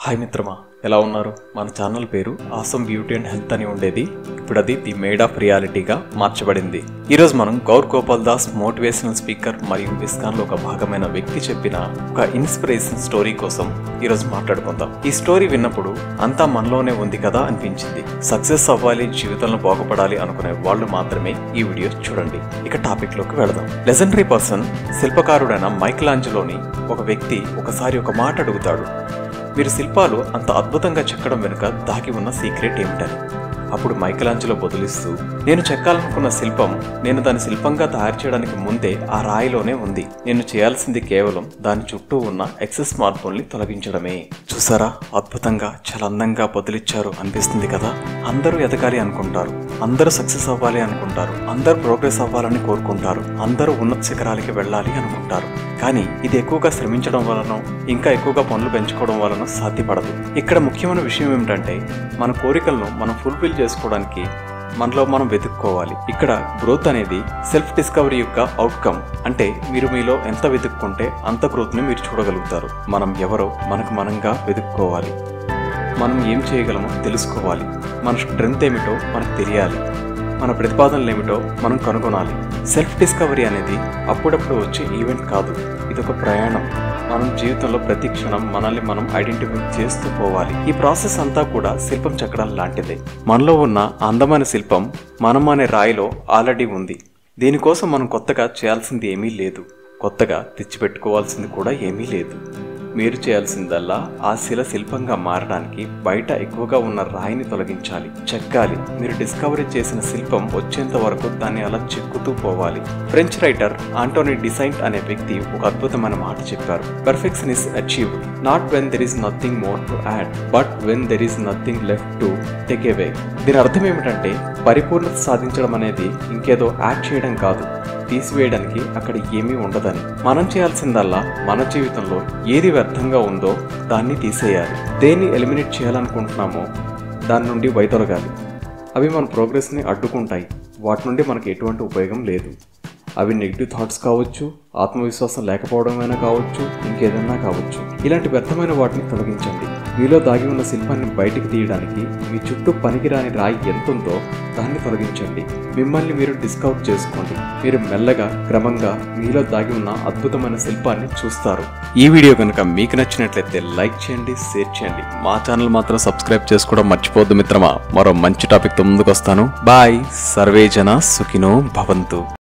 hi మిత్రమా ఎలా ఉన్నారు మన ఛానల్ పేరు ఆసమ్ బ్యూటీ అండ్ హెల్త్ అని ఉండేది ఇప్పుడు అది ది మేడ్ ఆఫ్ రియాలిటీగా మార్చబడింది ఈరోజు మనం గౌర్ గోపాల్ దాస్ మోటివేషనల్ స్పీకర్ మరియు ఇస్కాన్లో ఒక భాగమైన వ్యక్తి చెప్పిన ఒక ఇన్స్పిరేషన్ స్టోరీ కోసం ఈరోజు మాట్లాడుకుందాం ఈ స్టోరీ విన్నప్పుడు అంతా మనలోనే ఉంది కదా అనిపించింది సక్సెస్ అవ్వాలి జీవితంలో బాగుపడాలి అనుకునే వాళ్ళు మాత్రమే ఈ వీడియో చూడండి ఇక టాపిక్ లోకి వెళదాం లెజెండరీ పర్సన్ శిల్పకారుడైన మైకలాంజలోని ఒక వ్యక్తి ఒకసారి ఒక మాట అడుగుతాడు మీరు శిల్పాలు అంత అద్భుతంగా చెక్కడం వెనుక దాగి ఉన్న సీక్రెట్ ఏమిటని అప్పుడు మైకలాంజలో బదులిస్తూ నేను చెక్కాలనుకున్న శిల్పం నేను దాని శిల్పంగా తయారు చేయడానికి ముందే ఆ రాయిలోనే ఉంది నేను చేయాల్సింది కేవలం దాని చుట్టూ ఉన్న ఎక్సెస్ మార్పుల్ని తొలగించడమే చూసారా అద్భుతంగా చాలా అందంగా బదులిచ్చారు అనిపిస్తుంది కదా అందరూ ఎదగాలి అనుకుంటారు అందరూ సక్సెస్ అవ్వాలి అనుకుంటారు అందరూ ప్రోగ్రెస్ అవ్వాలని కోరుకుంటారు అందరూ ఉన్నత శిఖరాలకి వెళ్ళాలి అనుకుంటారు కానీ ఇది ఎక్కువగా శ్రమించడం వలన ఇంకా ఎక్కువగా పనులు పెంచుకోవడం వలన సాధ్యపడదు ఇక్కడ ముఖ్యమైన విషయం ఏమిటంటే మన కోరికలను మనం ఫుల్ఫిల్ చేసుకోవడానికి మనలో మనం వెతుక్కోవాలి ఇక్కడ గ్రోత్ అనేది సెల్ఫ్ డిస్కవరీ యొక్క అవుట్కమ్ అంటే మీరు మీలో ఎంత వెతుక్కుంటే అంత గ్రోత్ని మీరు చూడగలుగుతారు మనం ఎవరో మనకు మనంగా వెతుక్కోవాలి మనం ఏం చేయగలమో తెలుసుకోవాలి మన స్ట్రెంగ్త్ ఏమిటో మనకు తెలియాలి మన ప్రతిపాదనలు ఏమిటో మనం కనుగొనాలి సెల్ఫ్ డిస్కవరీ అనేది అప్పుడప్పుడు వచ్చే ఈవెంట్ కాదు ఇది ఒక ప్రయాణం మనం జీవితంలో ప్రతి క్షణం మనల్ని మనం ఐడెంటిఫై చేస్తూ పోవాలి ఈ ప్రాసెస్ అంతా కూడా శిల్పం చెక్కడం లాంటిదే మనలో ఉన్న అందమైన శిల్పం మనం అనే రాయిలో ఆల్రెడీ ఉంది దీనికోసం మనం కొత్తగా చేయాల్సింది ఏమీ లేదు కొత్తగా తెచ్చిపెట్టుకోవాల్సింది కూడా ఏమీ లేదు మీరు చేయాల్సిందల్లా ఆ శిల శిల్పంగా మారడానికి బయట ఎక్కువగా ఉన్న రాయిని తొలగించాలి చెక్కాలి మీరు డిస్కవరీ చేసిన శిల్పం వచ్చేంత వరకు దాన్ని అలా చెక్కుతూ పోవాలి ఫ్రెంచ్ రైటర్ ఆంటోనీ డిసైంట్ అనే వ్యక్తి ఒక అద్భుతమైన మాట చెప్పారు perfection is achieved not when there is nothing more to add but when there is nothing left to take away దీని అర్థం ఏమిటంటే పరిపూర్ణత సాధించడం అనేది ఇంకేదో యాడ్ చేయడం కాదు తీసివేయడానికి అక్కడ ఏమీ ఉండదని మనం చేయాల్సిందల్లా మన జీవితంలో ఏది వ్యర్థంగా ఉందో దాన్ని తీసేయాలి దేన్ని ఎలిమినేట్ చేయాలనుకుంటున్నామో దాని నుండి వైదొలగాలి అవి మన ప్రోగ్రెస్ని అడ్డుకుంటాయి వాటి నుండి మనకు ఎటువంటి ఉపయోగం లేదు అవి నెగిటివ్ థాట్స్ కావచ్చు ఆత్మవిశ్వాసం లేకపోవడమైనా కావచ్చు ఇంకేదన్నా కావచ్చు ఇలాంటి వ్యర్థమైన వాటిని తొలగించండి మీలో దాగి ఉన్న శిల్పాన్ని బయటికి తీయడానికి మీ చుట్టూ పనికిరాని రాయి ఎంత ఉందో దాన్ని తొలగించండి మిమ్మల్ని మీరు డిస్కవర్ చేసుకోండి మీరు మెల్లగా క్రమంగా మీలో దాగి ఉన్న అద్భుతమైన శిల్పాన్ని చూస్తారు ఈ వీడియో కనుక మీకు నచ్చినట్లయితే లైక్ చేయండి షేర్ చేయండి మా ఛానల్ మాత్రం సబ్స్క్రైబ్ చేసుకోవడం మర్చిపోద్దు మిత్రమా మరో మంచి టాపిక్తో ముందుకు వస్తాను బాయ్ సర్వే జన సుఖినో భవంతు